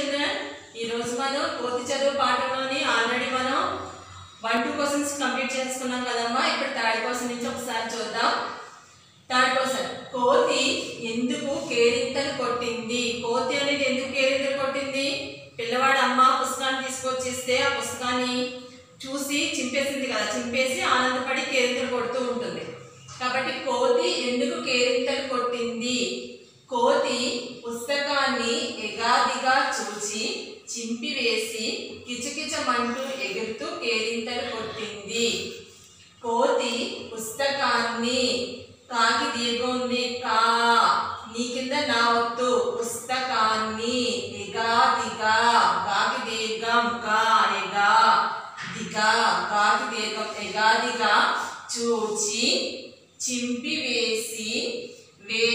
children ఈ రోజు మనం కోతి చదువు పాఠంలోని ఆల్రెడీ మనం వన్ టూ క్వశ్చన్స్ కంప్లీట్ చేసుకున్నాం కదమ్మా ఇప్పుడు థర్డ్ క్వశ్చన్ నుంచి ఒకసారి చూద్దాం థర్డ్ క్వశ్చన్ కోతి ఎందుకు కేరింతలు కొట్టింది కోతి అనేది ఎందుకు కేరింతలు కొట్టింది పిల్లవాడు అమ్మ పుస్తకాన్ని తీసుకొచ్చి ఇస్తే ఆ పుస్తకాన్ని చూసి చింపేసింది కదా చింపేసి ఆనందపడి కేరింతలు కొడుతూ ఉంటుంది కాబట్టి కోతి ఎందుకు కేరింతలు కొట్టింది కోతి పుస్తకాన్ని ఎగాదిగా చూచి చింపివేసి కిచకిచమంటూ ఎగురుతూ కేరింతలు కొట్టింది కోతి పుస్తకాన్ని కాకి దీర్ఘం ఉంది కా నీ కింద నా వత్తు పుస్తకాన్ని ఎగా దిగా కాకి దీర్ఘం కా ఎగా దిగా కాకి దీర్ఘం ఎగాదిగా చూచి చింపివేసి వే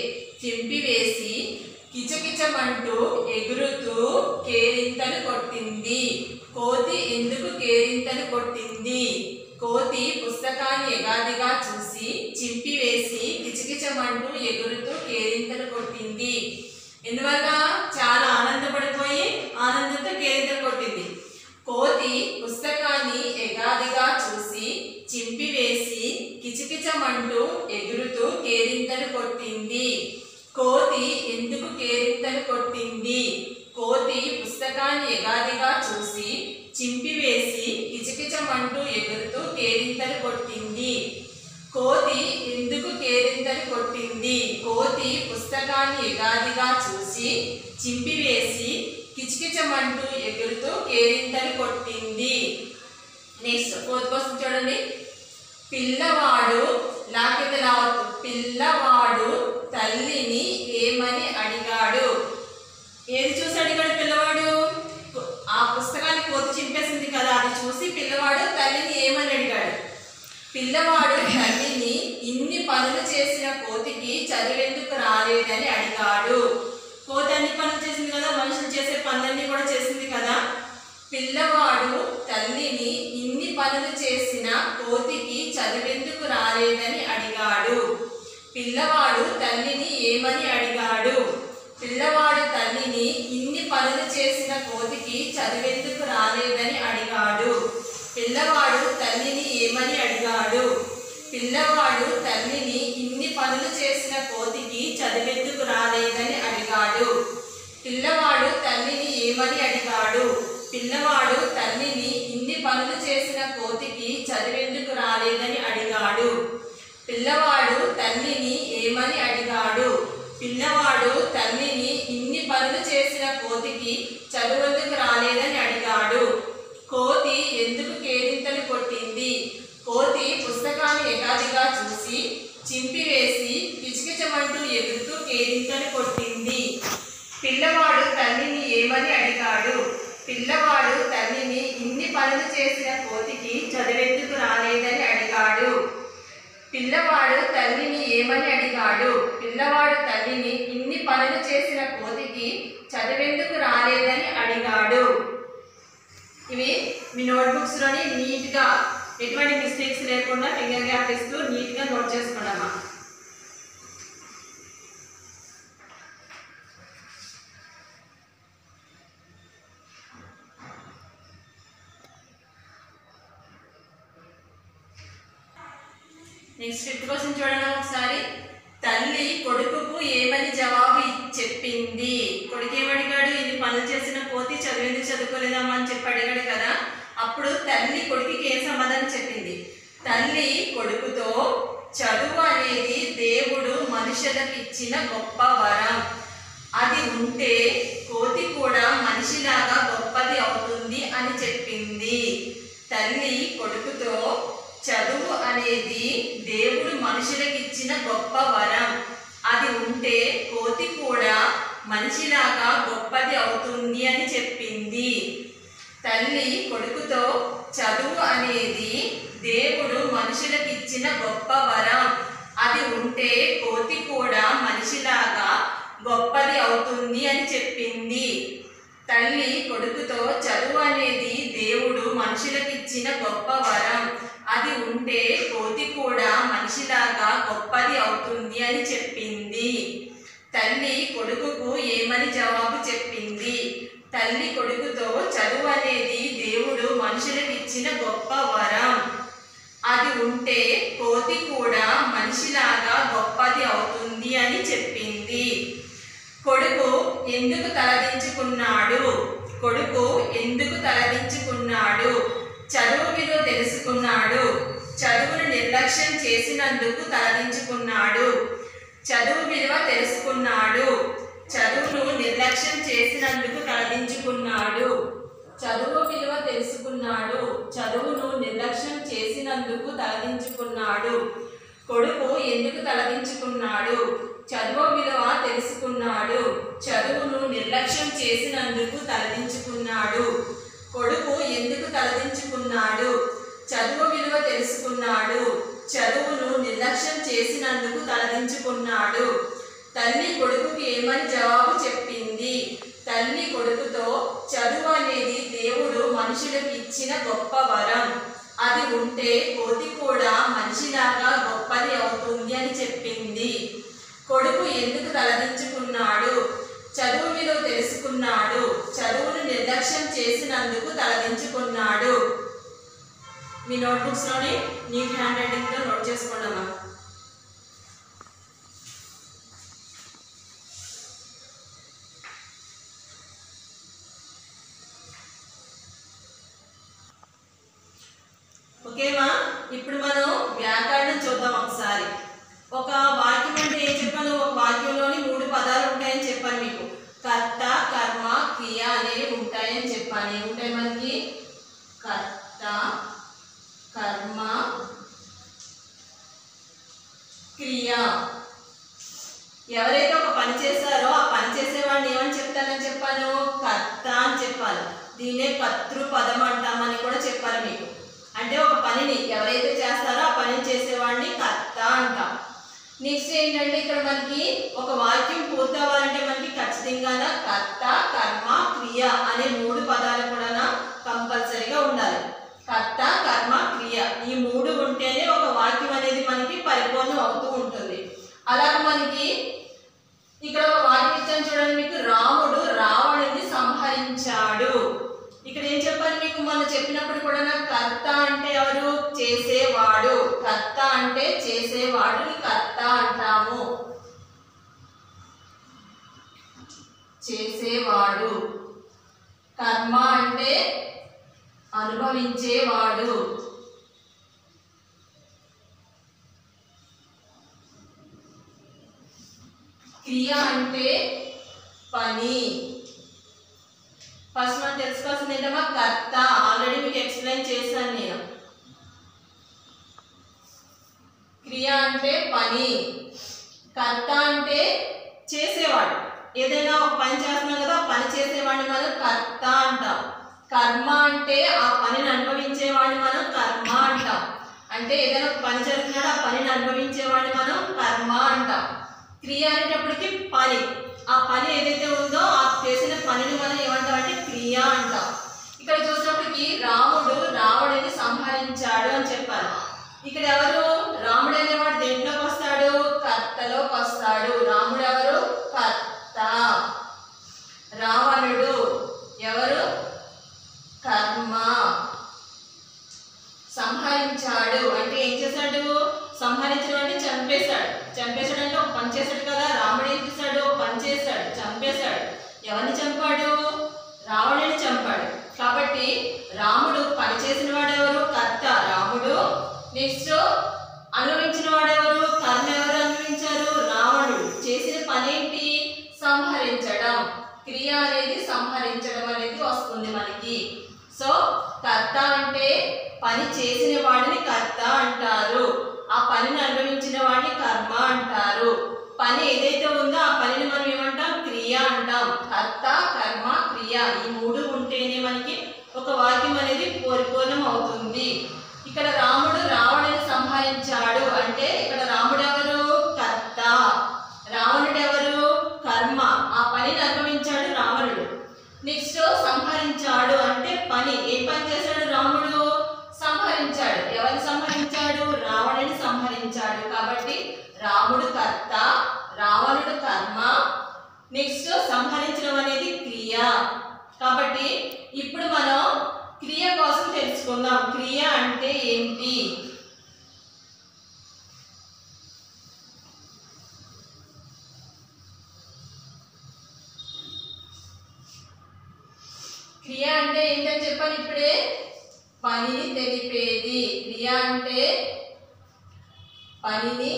చింపివేసి కిచకిచమంటూ ఎగురుతూ కేరింతలు కొట్టింది కోతి ఎందుకు కేరింతలు కొట్టింది కోతి పుస్తకాన్ని ఎగాదిగా చూసి చింపివేసి కిచకిచమంటూ ఎగురుతూ కేరింతలు కొట్టింది ఎందువల్ల చాలా ఆనందపడిపోయి ఆనందంతో కేరింతలు కొట్టింది కోతి పుస్తకాన్ని ఎగాదిగా చూసి చింపివేసి కిచకిచమంటూ ఎగురుతూ కేరింతలు కొట్టింది కోతి ఎందుకు కేరింతలు కొట్టింది కోతి పుస్తకాన్ని ఎగాదిగా చూసి చింపివేసి కిచకిచమంటూ ఎగురుతూ కేరింతలు కొట్టింది కోతి ఎందుకు కేరింతలు కొట్టింది కోతి పుస్తకాన్ని ఎగాదిగా చూసి చింపివేసి కిచకిచమంటూ ఎగురుతూ కేరింతలు కొట్టింది నెక్స్ట్ ఫోర్త్ క్వశ్చన్ చూడండి పిల్లవాడు లాకెట్ రావద్దు పిల్లవాడు తల్లిని ఏమని అడిగాడు ఏది చూసి అడిగాడు పిల్లవాడు ఆ పుస్తకాన్ని కోతి చింపేసింది కదా అది చూసి పిల్లవాడు తల్లిని ఏమని అడిగాడు పిల్లవాడు తల్లిని ఇన్ని పనులు చేసిన కోతికి చదివేందుకు రాలేదని అడిగాడు కోతి అన్ని పనులు చేసింది కదా మనుషులు చేసే పనులన్నీ కూడా చేసింది కదా పిల్లవాడు తల్లిని ఇన్ని పనులు చేసిన కోతికి చదివేందుకు రాలేదని అడిగాడు పిల్లవాడు తల్లిని ఏమని అడిగాడు పిల్లవాడు తల్లిని ఇన్ని పనులు చేసిన కోతికి చదివేందుకు రాలేదని అడిగాడు పిల్లవాడు తల్లిని ఏమని అడిగాడు పిల్లవాడు తల్లిని ఇన్ని పనులు చేసిన కోతికి చదివేందుకు రాలేదని అడిగాడు పిల్లవాడు తల్లిని ఏమని అడిగాడు పిల్లవాడు తల్లిని ఇన్ని పనులు చేసిన కోతికి చదివేందుకు రాలేదని అడిగాడు పిల్లవాడు తల్లిని ఏమని అడిగాడు పిల్లవాడు తల్లిని ఇన్ని పనులు చేసిన కోతికి చదువెందుకు రాలేదని అడిగాడు కోతి ఎందుకు కేరింతలు కొట్టింది కోతి పుస్తకాన్ని ఎగాదిగా చూసి చింపివేసి కిచకిచమంటూ ఎగురుతూ కేరింతలు కొట్టింది పిల్లవాడు తల్లిని ఏమని అడిగాడు పిల్లవాడు తల్లిని ఇన్ని పనులు చేసిన కోతికి చదివెందుకు రాలేదని అడిగాడు పిల్లవాడు తల్లిని ఏమని అడిగాడు పిల్లవాడు తల్లిని ఇన్ని పనులు చేసిన కోతికి చదివెందుకు రాలేదని అడిగాడు ఇవి మీ నోట్బుక్స్లోని నీట్గా ఎటువంటి మిస్టేక్స్ లేకుండా ఫింగర్ గ్యాప్ ఇస్తూ నీట్గా నోట్ చేసుకున్నామా నెక్స్ట్ ఫిఫ్త్ క్వశ్చన్ చూడండి ఒకసారి తల్లి కొడుకుకు ఏమని జవాబు ఇ- చెప్పింది కొడుకు ఏమడిగాడు ఇన్ని పనులు చేసిన కోతి చదివింది చదువుకోలేదమ్మా అని చెప్పి అడిగాడు కదా అప్పుడు తల్లి కొడుకుకి ఏ సమాధానం చెప్పింది తల్లి కొడుకుతో చదువు అనేది దేవుడు మనుషులకు ఇచ్చిన గొప్ప వరం అది ఉంటే కోతి కూడా మనిషిలాగా గొప్పది అవుతుంది అని చెప్పింది తల్లి కొడుకుతో చదువు అనేది దేవుడు మనుషులకు ఇచ్చిన గొప్ప వరం అది ఉంటే కోతి కూడా మనిషిలాగా గొప్పది అవుతుంది అని చెప్పింది తల్లి కొడుకుతో చదువు అనేది దేవుడు మనుషులకు ఇచ్చిన గొప్ప వరం అది ఉంటే కోతి కూడా మనిషిలాగా గొప్పది అవుతుంది అని చెప్పింది తల్లి కొడుకుతో చదువు అనేది దేవుడు మనుషులకు ఇచ్చిన గొప్ప వరం అది ఉంటే కోతి కూడా మనిషిలాగా గొప్పది అవుతుంది అని చెప్పింది తల్లి కొడుకుకు ఏమని జవాబు చెప్పింది తల్లి కొడుకుతో చదువు అనేది దేవుడు మనుషులకు ఇచ్చిన గొప్ప వరం అది ఉంటే కోతి కూడా మనిషిలాగా గొప్పది అవుతుంది అని చెప్పింది కొడుకు ఎందుకు తలదించుకున్నాడు కొడుకు ఎందుకు తలదించుకున్నాడు చదువు విలువ తెలుసుకున్నాడు చదువును నిర్లక్ష్యం చేసినందుకు తలదించుకున్నాడు చదువు విలువ తెలుసుకున్నాడు చదువును నిర్లక్ష్యం చేసినందుకు తలదించుకున్నాడు చదువు విలువ తెలుసుకున్నాడు చదువును నిర్లక్ష్యం చేసినందుకు తలదించుకున్నాడు కొడుకు ఎందుకు తలదించుకున్నాడు చదువు విలువ తెలుసుకున్నాడు చదువును నిర్లక్ష్యం చేసినందుకు తలదించుకున్నాడు కొడుకు ఎందుకు తలదించుకున్నాడు చదువు విలువ తెలుసుకున్నాడు చదువును నిర్లక్ష్యం చేసినందుకు తలదించుకున్నాడు తల్లి కొడుకుకి ఏమని జవాబు చెప్పింది తల్లి కొడుకుతో చదువు అనేది దేవుడు మనుషులకు ఇచ్చిన గొప్ప వరం అది ఉంటే కోతి కూడా మనిషిలాగా గొప్పది అవుతుంది అని చెప్పింది కొడుకు ఎందుకు తలదించుకున్నాడు చదువు విలువ తెలుసుకున్నాడు చదువును నిర్లక్ష్యం చేసినందుకు తలదించుకున్నాడు మీ నోట్బుక్స్లోని నీట్ హ్యాండ్ రైటింగ్తో నోట్ చేసుకోండమ్మా ఓకేమా ఇప్పుడు మనం వ్యాకరణం చూద్దాం ఒకసారి ఒక వాక్యం అంటే ఏం చెప్పాను ఒక వాక్యంలోని మూడు పదాలు ఉంటాయని చెప్పాను మీకు కర్త కర్మ క్రియ అనేవి ఉంటాయని చెప్పాను ఏముంటాయి మనకి కర్త కర్మ క్రియ ఎవరైతే ఒక పని చేశారో ఆ పని చేసేవాడిని ఏమని చెప్తానని చెప్పాను కర్త అని చెప్పాలి దీన్నే కర్తృ పదం అంటామని కూడా చెప్పాలి మీకు అంటే ఒక పనిని ఎవరైతే చేస్తారో ఆ పనిని చేసేవాడిని కర్త అంటాం నెక్స్ట్ ఏంటంటే ఇక్కడ మనకి ఒక వాక్యం పూర్తి అవ్వాలంటే మనకి ఖచ్చితంగా కర్త కర్మ క్రియ అనే మూడు పదాలు కూడా కంపల్సరీగా ఉండాలి కర్త కర్మ క్రియ ఈ మూడు ఉంటేనే ఒక వాక్యం అనేది మనకి పరిపూర్ణం అవుతూ ఉంటుంది అలాగే మనకి ఇక్కడ ఒక వాక్యం ఇచ్చాను చూడండి మీకు రాముడు రావణుని సంహరించాడు ఇక్కడ ఏం చెప్పాలి మీకు మొన్న చెప్పినప్పుడు కూడా నాకు కర్త అంటే ఎవరు చేసేవాడు కర్త అంటే చేసేవాడు కర్త అంటాము చేసేవాడు కర్మ అంటే అనుభవించేవాడు క్రియ అంటే పని ఫస్ట్ మనం తెలుసుకోవాల్సింది ఏంటమ్మా కర్త ఆల్రెడీ మీకు ఎక్స్ప్లెయిన్ చేశాను నేను క్రియ అంటే పని కర్త అంటే చేసేవాడు ఏదైనా ఒక పని చేస్తున్నాం కదా ఆ పని చేసేవాడిని మనం కర్త అంటాం కర్మ అంటే ఆ పనిని అనుభవించేవాడిని మనం కర్మ అంటాం అంటే ఏదైనా ఒక పని జరుగుతున్నాడో ఆ పనిని అనుభవించేవాడిని మనం కర్మ అంటాం క్రియ అనేటప్పటికి పని ఆ పని ఏదైతే ఉందో ఆ చేసిన పనిని మనం ఏమంటాం అంటే క్రియ అంటాం ఇక్కడ చూసినప్పటికి రాముడు రావణుని సంహరించాడు అని చెప్పారు ఇక్కడ ఎవరు రాముడు అనేవాడు దేంట్లోకి వస్తాడు కర్తలోకి వస్తాడు రాముడు ఎవరు కర్త రావణుడు ఎవరు కర్మ సంహరించాడు అంటే ఏం చేశాడు సంహరించడం అంటే చంపేశాడు చంపేశాడు అంటే ఒక పని చేశాడు కదా రాముడు ఏం చేశాడు ఒక పని చేశాడు చంపేశాడు ఎవరిని చంపాడు రావణుని చంపాడు కాబట్టి రాముడు పని చేసిన వాడెవరు కర్త రాముడు నెక్స్ట్ అనుభవించిన వాడెవరు కర్మ ఎవరు అనుభవించారు రావణుడు చేసిన పని ఏంటి సంహరించడం క్రియ అనేది సంహరించడం అనేది వస్తుంది మనకి సో కర్త అంటే పని చేసిన వాడిని కర్త అంటారు ఆ పనిని అనుభవించిన వాడిని కర్మ అంటారు పని ఏదైతే ఉందో ఆ పనిని మనం ఏమంటాం క్రియ అంటాం కర్త కర్మ క్రియ ఈ మూడు ఉంటేనే మనకి ఒక వాక్యం అనేది పరిపూర్ణం అవుతుంది ఇక్కడ రాముడు రావణుని సంహరించాడు అంటే ఇక్కడ రాముడు ఎవరు కర్త రావణుడు ఎవరు కర్మ ఆ పనిని అనుభవించాడు రావణుడు నెక్స్ట్ సంహరించాడు అంటే పని ఏ పని చేశాడు రాముడు సంహరించాడు ఎవరిని సంహరించాడు రావణుని సంహరించాడు కాబట్టి రాముడు కర్త రావణుడు కర్మ నెక్స్ట్ సంహరించడం అనేది క్రియ కాబట్టి ఇప్పుడు మనం క్రియ కోసం తెలుసుకుందాం క్రియ అంటే ఏంటి క్రియ అంటే ఏంటని చెప్పాను ఇప్పుడే పనిని తెలిపేది క్రియ అంటే పనిని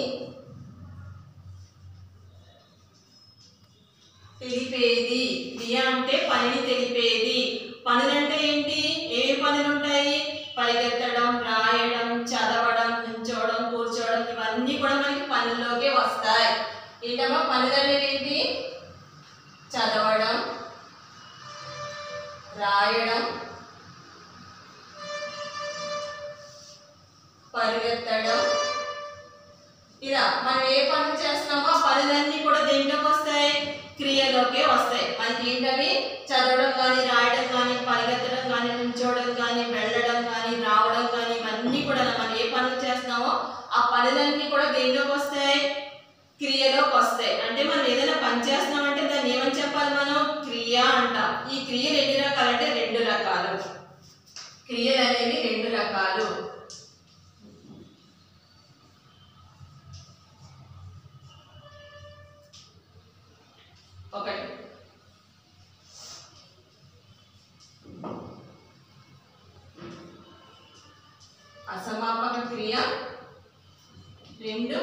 తెలిపేది క్రియ అంటే పనిని తెలిపేది పనులంటే ఏంటి ఏ పనులు ఉంటాయి పరిగెత్తడం రాయడం చదవడం నుంచోవడం కూర్చోవడం ఇవన్నీ కూడా మనకి పనుల్లోకే వస్తాయి ఏంటమ్మా పనులు అనేవి ఏంటి చదవడం రాయడం పరిగెత్తడం ఇలా మనం ఏ పనులు చేస్తున్నామో ఆ పనులన్నీ కూడా దేంట్లోకి వస్తాయి క్రియలోకే వస్తాయి మనకి ఏంటవి చదవడం కానీ రాయడం కానీ పరిగెత్తడం కానీ నుంచోవడం కానీ వెళ్ళడం కానీ రావడం కానీ ఇవన్నీ కూడా మనం ఏ పనులు చేస్తున్నామో ఆ పనులన్నీ కూడా దేంట్లోకి వస్తాయి క్రియలోకి వస్తాయి అంటే మనం ఏదైనా పని చేస్తున్నామంటే దాన్ని ఏమని చెప్పాలి మనం క్రియ అంటాం ఈ క్రియలు ఎన్ని రకాలంటే రెండు రకాలు క్రియలు అనేవి రెండు రకాలు ఒకటి అసమాపక క్రియ రెండు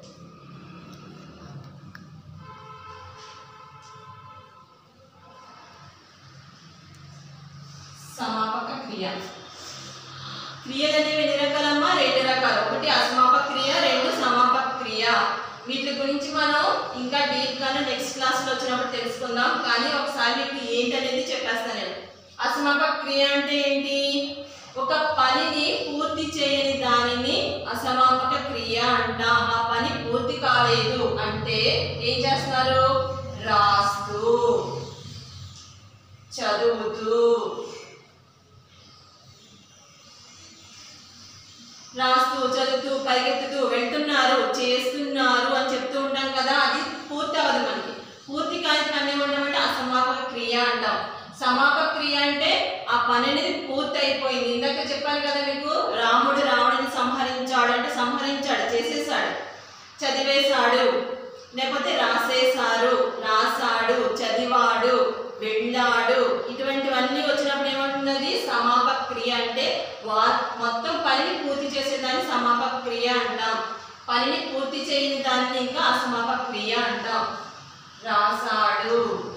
సమాపక క్రియ క్రియలు అనేవి ఎన్ని రకాలమ్మా రెండు రకాలు ఒకటి అసమాపక క్రియ రెండు సమాపక క్రియ వీటి గురించి మనం ఇంకా డీప్ గానే నెక్స్ట్ క్లాస్ లో వచ్చినప్పుడు తెలుసుకుందాం కానీ ఒకసారి మీకు ఏంటి అనేది చెప్పేస్తాను నేను అసమాపక క్రియ అంటే ఏంటి ఒక పనిని పూర్తి చేయని దానిని అసమాపక క్రియ అంటాం ఆ పని పూర్తి కాలేదు అంటే ఏం చేస్తున్నారు రాస్తూ చదువుతూ రాస్తూ చదువుతూ పరిగెత్తుతూ వెళ్తున్నారు చేస్తున్నారు అని చెప్తూ ఉంటాం కదా అది పూర్తి అవ్వదు మనకి పూర్తి కాని పని ఏమంటామంటే అసమాపక క్రియ అంటాం సమాపక క్రియ అంటే ఆ పని అనేది పూర్తి అయిపోయింది ఇందాక చెప్పాను కదా మీకు రాముడు రావణుని సంహరించాడు అంటే సంహరించాడు చేసేసాడు చదివేశాడు లేకపోతే రాసేశారు రాసాడు చదివాడు వెళ్ళాడు ఇటువంటివన్నీ వచ్చినప్పుడు ఏమంటున్నది సమాపక క్రియ అంటే వా మొత్తం పనిని పూర్తి చేసేదాన్ని సమాపక క్రియ అంటాం పనిని పూర్తి చేయని దాన్ని ఇంకా అసమాపక క్రియ అంటాం రాసాడు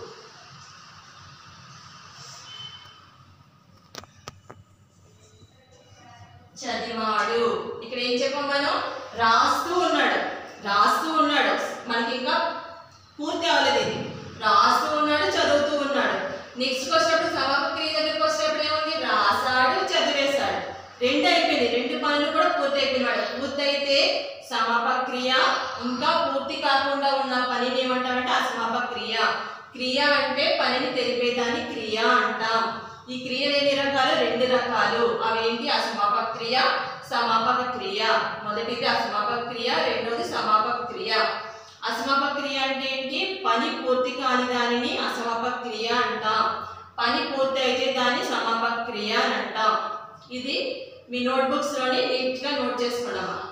చదివాడు ఇక్కడ ఏం చెప్పాం మనం రాస్తూ ఉన్నాడు రాస్తూ ఉన్నాడు మనకి ఇంకా పూర్తి అవ్వలేదు ఇది రాస్తూ ఉన్నాడు చదువుతూ ఉన్నాడు నెక్స్ట్ వచ్చినప్పుడు సమాపక క్రియ దగ్గరికి వచ్చినప్పుడు ఏముంది రాసాడు చదివేశాడు రెండు అయిపోయింది రెండు పనులు కూడా పూర్తి అయిపోయినాడు పూర్తయితే సమాపక క్రియ ఇంకా పూర్తి కాకుండా ఉన్న పనిని ఏమంటామంటే అసమాపక క్రియ క్రియ అంటే పనిని తెలిపేదాన్ని క్రియ అంటాం ఈ క్రియలు ఎన్ని రకాలు రెండు రకాలు అవేంటి అసమాపక క్రియ సమాపక క్రియ మొదటిది అసమాపక క్రియ రెండోది సమాపక క్రియ అసమాపక క్రియ అంటే ఏంటి పని పూర్తి కాని దానిని అసమాపక క్రియ అంటాం పని పూర్తి అయితే దాన్ని సమాపక క్రియ అని అంటాం ఇది మీ నోట్బుక్స్లోని నీట్గా నోట్ చేసుకున్నామా